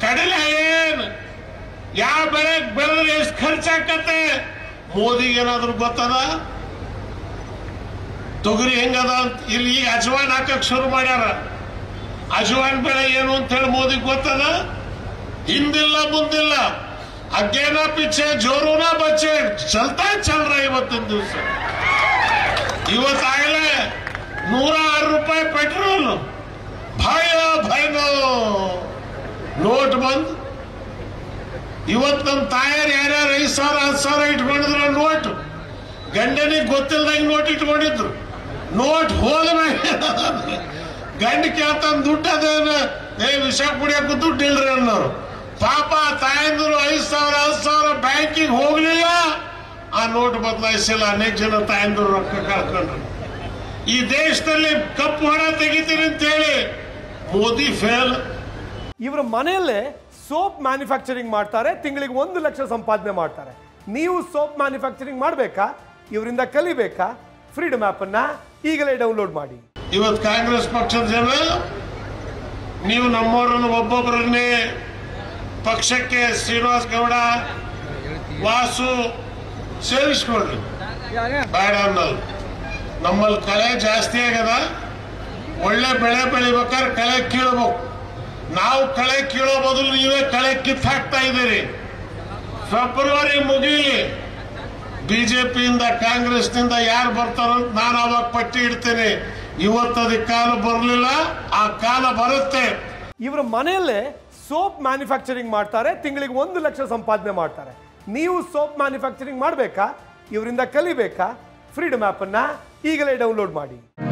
ಕಡಲೆ ಏನ್ ಯಾವ ಬೆಳೆ ಬೆಳೆದ್ರೆ ಎಷ್ಟು ಖರ್ಚಾಕತ್ತೆ ಮೋದಿಗೆ ಏನಾದ್ರು ಗೊತ್ತದ ತೊಗರಿ ಹೆಂಗದ ಅಂತ ಇಲ್ಲಿ ಈಗ ಅಜವಾನ್ ಹಾಕಕ್ ಶುರು ಮಾಡ್ಯಾರ ಅಜವಾನ್ ಬೆಳೆ ಏನು ಅಂತ ಹೇಳಿ ಮೋದಿಗೆ ಗೊತ್ತದ ಹಿಂದಿಲ್ಲ ಮುಂದಿಲ್ಲ ಅಗ್ಗೇನ ಪಿಚ್ಚೆ ಜೋರುನ ಬಚ್ಚೆ ಚಲ್ತಾ ಚಲ್ರ ಇವತ್ತಿನ ದಿವಸ ಇವತ್ತಾಗಲೇ ನೂರ ಆರು ರೂಪಾಯಿ ಪೆಟ್ರೋಲ್ ಭಯ ಭಯನೋ ನೋಟ್ ಬಂದ್ ಇವತ್ ನಮ್ ತಾಯರ್ ಯಾರ್ಯಾರು ಐದ್ ಸಾವಿರ ಹತ್ತು ಸಾವಿರ ಇಟ್ಕೊಂಡಿದ್ರ ನೋಟ್ ಗಂಡನಿಗೆ ಗೊತ್ತಿಲ್ದಂಗೆ ನೋಟ್ ಇಟ್ಕೊಂಡಿದ್ರು ನೋಟ್ ಹೋದ ಮೇಲೆ ಗಂಡ ಕೇಳ್ತಾನ ದುಡ್ಡು ಅದೇನ ಏ ವಿಷ ಕುಡಿಯಕ್ಕೂ ದುಡ್ಡು ಇಲ್ರಿ ಅನ್ನೋರು ಪಾಪ ತಾಯಂದ್ರು ಐದ್ ಸಾವಿರ ಹತ್ತು ಸಾವಿರ ಬ್ಯಾಂಕಿಗೆ ಹೋಗ್ಲಿಲ್ಲ ಆ ನೋಟ್ ಬದಲಾಯಿಸಿಲ್ಲ ಅನೇಕ ಜನ ತಾಯಂದ್ರು ರೊಕ್ಕ ಕಳ್ಕೊಂಡ್ರು ಈ ದೇಶದಲ್ಲಿ ಕಪ್ಪು ಹಣ ತೆಗಿತೀನಿ ಅಂತ ಹೇಳಿ ಮೋದಿ ಫೇಲ್ ಇವರ ಮನೆಯಲ್ಲೇ ಸೋಪ್ ಮ್ಯಾನುಫ್ಯಾಕ್ಚರಿಂಗ್ ಮಾಡ್ತಾರೆ ತಿಂಗಳಿಗೆ ಒಂದು ಲಕ್ಷ ಸಂಪಾದನೆ ಮಾಡ್ತಾರೆ ನೀವು ಸೋಪ್ ಮ್ಯಾನುಫ್ಯಾಕ್ಚರಿಂಗ್ ಮಾಡಬೇಕಾ ಇವರಿಂದ ಕಲಿಬೇಕಾ ಫ್ರೀಡಮ್ ಆ್ಯಪನ್ನು ಈಗಲೇ ಡೌನ್ಲೋಡ್ ಮಾಡಿ ಇವತ್ತು ಕಾಂಗ್ರೆಸ್ ಪಕ್ಷದ ಜನ ನೀವು ನಮ್ಮವರನ್ನು ಒಬ್ಬೊಬ್ಬರನ್ನೇ ಪಕ್ಷಕ್ಕೆ ಶ್ರೀನಿವಾಸ್ ಗೌಡ ವಾಸು ಸೇರಿಸ್ಕೊಳ್ರಿ ಬೇಡ ಅನ್ನೋದು ನಮ್ಮಲ್ಲಿ ಕಳೆ ಜಾಸ್ತಿ ಆಗ್ಯದ ಒಳ್ಳೆ ಬೆಳೆ ಬೆಳಿಬೇಕಾದ್ರೆ ಕಳೆ ಕೀಳ್ಬೇಕು ನಾವು ಕಳೆ ಕೀಳೋ ಬದಲು ನೀವೇ ಕಳೆ ಕಿತ್ತು ಹಾಕ್ತಾ ಇದ್ದೀರಿ ಫೆಬ್ರವರಿ ಮುಗೀಲಿ ಬಿಜೆಪಿಯಿಂದ ಕಾಂಗ್ರೆಸ್ನಿಂದ ಯಾರು ಬರ್ತಾರಂತ ನಾನು ಅವಾಗ ಪಟ್ಟಿ ಇಡ್ತೇನೆ ಇವತ್ತದ ಕಾಲ ಬರಲಿಲ್ಲ ಆ ಕಾಲ ಬರುತ್ತೆ ಇವರ ಮನೆಯಲ್ಲೇ ಸೋಪ್ ಮ್ಯಾನುಫ್ಯಾಕ್ಚರಿಂಗ್ ಮಾಡ್ತಾರೆ ತಿಂಗಳಿಗೆ ಒಂದು ಲಕ್ಷ ಸಂಪಾದನೆ ಮಾಡ್ತಾರೆ ನೀವು ಸೋಪ್ ಮ್ಯಾನುಫ್ಯಾಕ್ಚರಿಂಗ್ ಮಾಡಬೇಕಾ ಇವರಿಂದ ಕಲಿಬೇಕಾ ಫ್ರೀಡಮ್ ಆ್ಯಪನ್ನು ಈಗಲೇ ಡೌನ್ಲೋಡ್ ಮಾಡಿ